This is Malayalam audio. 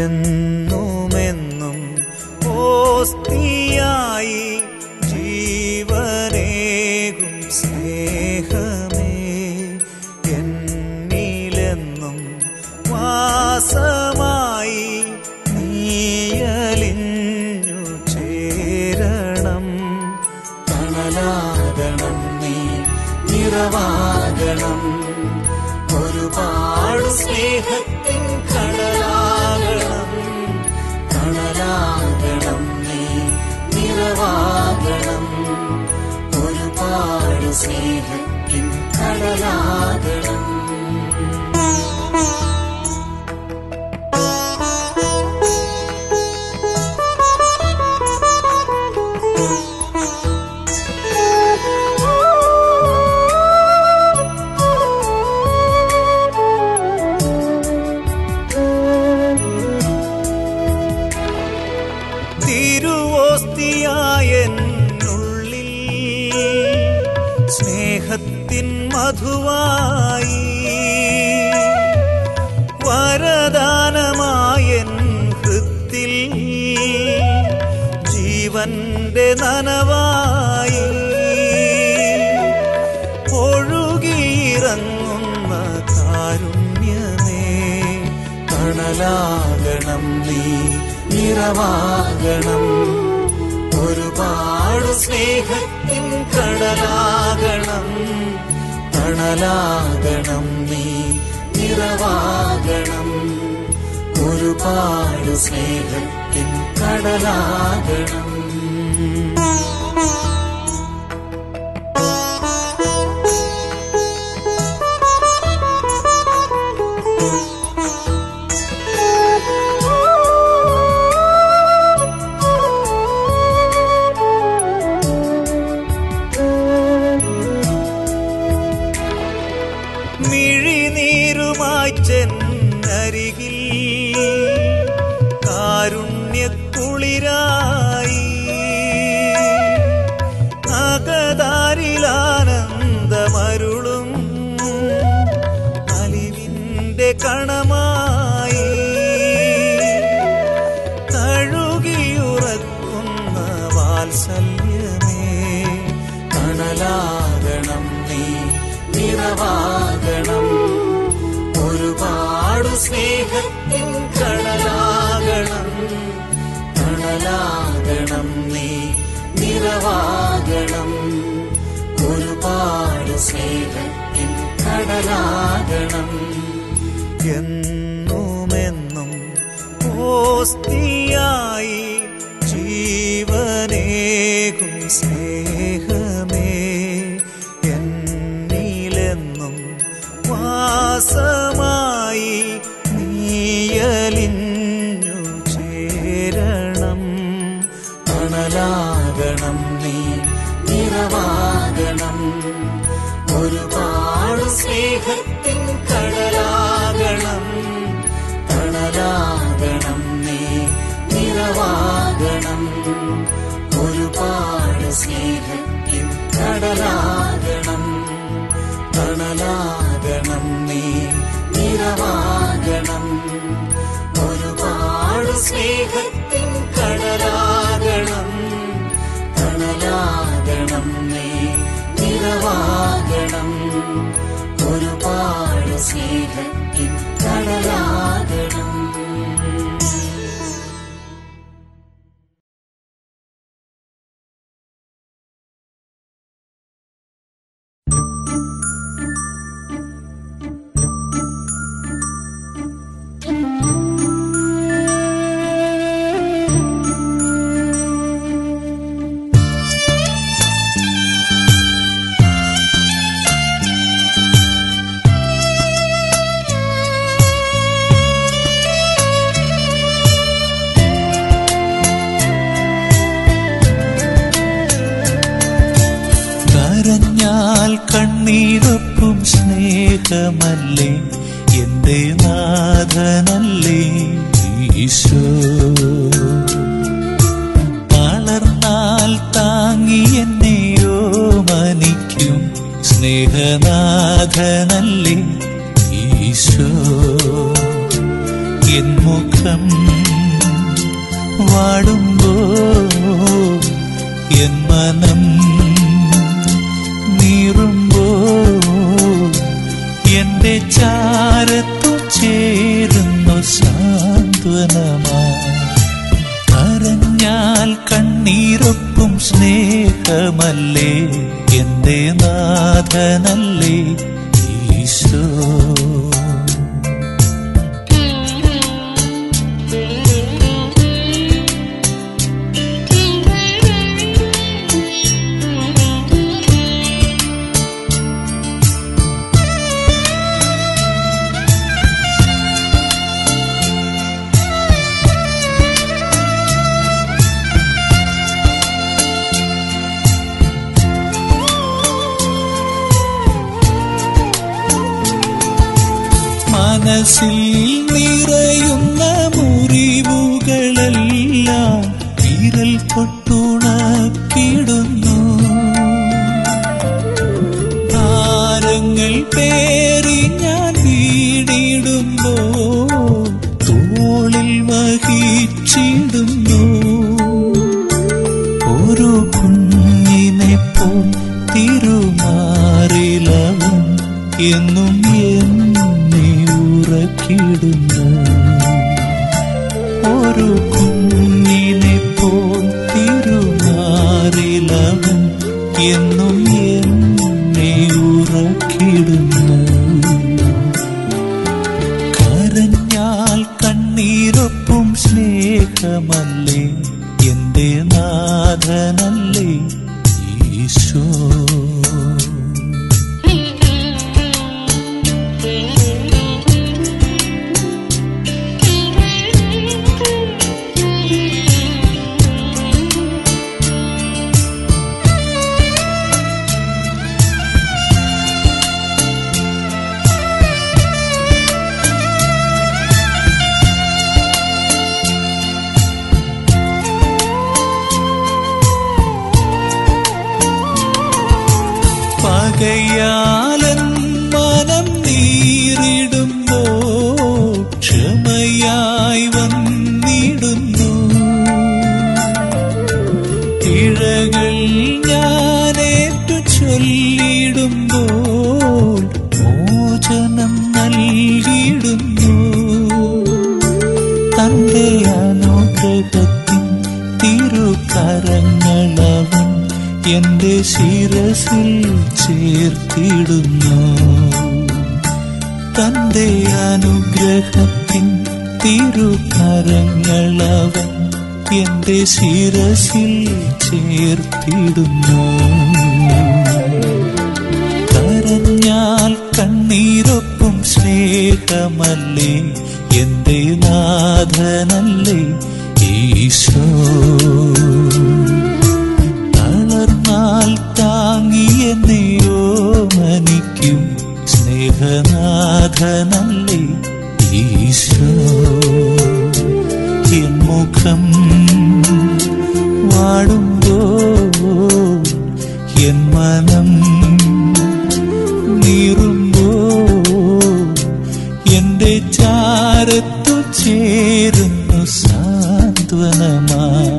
എന്നുമെന്നും ഓസ്തിയായി ജീവനേകും സ്നേഹമേ എന്നിലെന്നും വാസമായി നീയലിഞ്ഞു ചേരണം തണലാകണം നീ നിറവാകണം ഒരുപാട് സ്നേഹത്തിൻ കടലാകണം തണലാകണം നീ നിറവാകണം ഒരുപാട് സ്നേഹത്തിൻ കടലാകണം തിരുവോസ്തിയായെന്നുള്ളിൽ സ്നേഹത്തിൻ മധുവായി വരദാനമായൻ ഹൃത്തിൽ ജീവന്റെ നനവായി ഒഴുകിയിറങ്ങുന്ന കാരുണ്യമേ തണലാകണം നീ നിറവാകണം ഒരുപാട് സ്നേഹത്തിൻ കടലാകണം തണലാകണം നീ നിറവാകണം ഒരുപാട് സ്നേഹത്തിൻ കടലാകണം മിഴിനീരുമായി ചെന്നരികിൽ കാരുണ്യക്കുളിരായി അകതാരിലാനന്ദമരുളും അലിവിന്റെ കണമായി തഴുകിയുറക്കുന്ന വാത്സല്യമേ തണലാകണം നീ നിറവാകണം ഒരുപാട് സ്നേഹത്തിൻ കടലാകണം തണലാകണം നീ നിറവാകണം ഒരുപാട് സ്നേഹത്തിൻ കടലാകണം എന്നുമെന്നും ഓസ്തിയായി ജീവനേകും സ്നേഹമേ എന്നിലെന്നും വാസമായി നീയലിഞ്ഞു ചേരണം തണലാകണം നീ നിറവാകണം ഒരുപാട് സ്നേഹത്തിൻ കടലാകണം തണലാകണം നീ നിറവാകണം ഒരുപാട് സ്നേഹത്തിൻ കടലാകണം തണലാകണം നീ നിറവാകണം ഒരുപാട് സ്നേഹത്തിൻ കടലാകണം തണലാകണം നീ നിറവാകണം ഒരുപാട് സ്നേഹത്തിൻ കടലാകണം കരഞ്ഞാൽ കണ്ണീരൊപ്പം സ്നേഹമല്ലേ എന്റെ നാഥനല്ലേ ഈശോ തളർന്നാൽ താങ്ങി എന്നെയോ മനിക്കും സ്നേഹനാഥനല്ലേ ഈശോ എൻ മുഖം കണ്ണീരൊപ്പും സ്നേഹമല്ലേ എന്റെ നാഥനല്ലേ ഈശോ മനസ്സിൽ നിറയുന്ന മുറിവുകളെല്ലാം വിരൽ തൊട്ടുണക്കിടുന്നു താരങ്ങൾ പേറി ഞാൻ വീടിടുമ്പോ തോളിൽ വഹിച്ചിടുന്നു ഒരു കുഞ്ഞിനെ പോൽ തിരുമാറിലവൻ എന്നും എന്നെ ഉറക്കിടുന്നു ഒരു കുഞ്ഞിനെ പോൽ തിരുമാറിലവൻ എന്നും എന്നെ ഉറക്കിടുന്നു കരഞ്ഞാൽ കണ്ണീരൊപ്പും സ്നേഹമല്ലേ എന്റെ നാഥനല്ലേ ഈശോ പകയാലൻ മനം നീറിടുമ്പോ ക്ഷമയായി വന്നിടുന്നു ഇഴകൾ ഞാനേറ്റു ചൊല്ലിടുമ്പോൾ മോചനം നൽകിയിടുന്നു തന്റെ അനുഗ്രഹത്തിൻ തിരുകരങ്ങളവൻ എന്റെ ശിരസിൽ ചേർത്തിടുന്നു തന്റെ അനുഗ്രഹത്തിൻ തിരുകരങ്ങളവൻ എന്റെ ശിരസിൽ ചേർത്തിടുന്നു കരഞ്ഞാൽ കണ്ണീരൊപ്പും സ്നേഹമല്ലേ എന്റെ നാഥനല്ലേ ഈശോ തളർന്നാൽ താങ്ങി എന്നെയോ മനിക്കും സ്നേഹനാഥനല്ലേ ഈശോ എൻ മുഖം വാടുമ്പോ എൻ മനം നീറുമ്പോ എന്റെ ചാരത്തു ചേരുന്നു സാന്ത്വനമായി